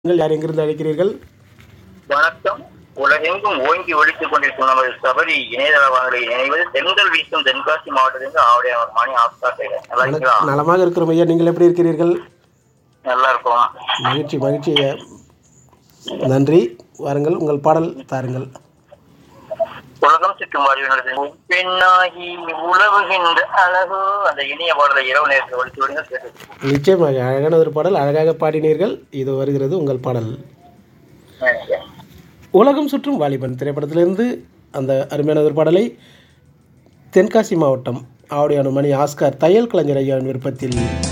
நீங்கள் யார் எங்கிருந்து அழைக்கிறீர்கள் வணக்கம் உலகெங்கும் ஓங்கி ஒழித்துக் கொண்டிருக்கும் நமது சபரி இணையதள வானொலியை இணைவது தென்கல் வீசும் தென்காசி மாவட்டத்திலிருந்து ஆவுடையார் மணி ஆஸ்கா பேசுறேன் நல்லா இருக்கீங்களா நலமாக இருக்கிறோம் ஐயா நீங்கள் எப்படி இருக்கிறீர்கள் நல்லா இருக்கும் மகிழ்ச்சி மகிழ்ச்சி ஐயா. நன்றி வாருங்கள் உங்கள் பாடல் தாருங்கள் உலகம் சுற்றும் வாழ்வினது பெண்ணாகி உழவுகின்ற அழகோ அந்த இனிய பாடலை இரவு நேரத்தில் ஒழித்து விடுங்க கேட்டு நிச்சயமாக அழகான ஒரு பாடல் அழகாக பாடினீர்கள் இது வருகிறது உங்கள் பாடல் உலகம் சுற்றும் வாலிபன் திரைப்படத்திலிருந்து அந்த அருமையான ஒரு பாடலை தென்காசி மாவட்டம் ஆவுடையான மணி ஆஸ்கார் தையல் கலைஞர் ஐயாவின் விருப்பத்தில்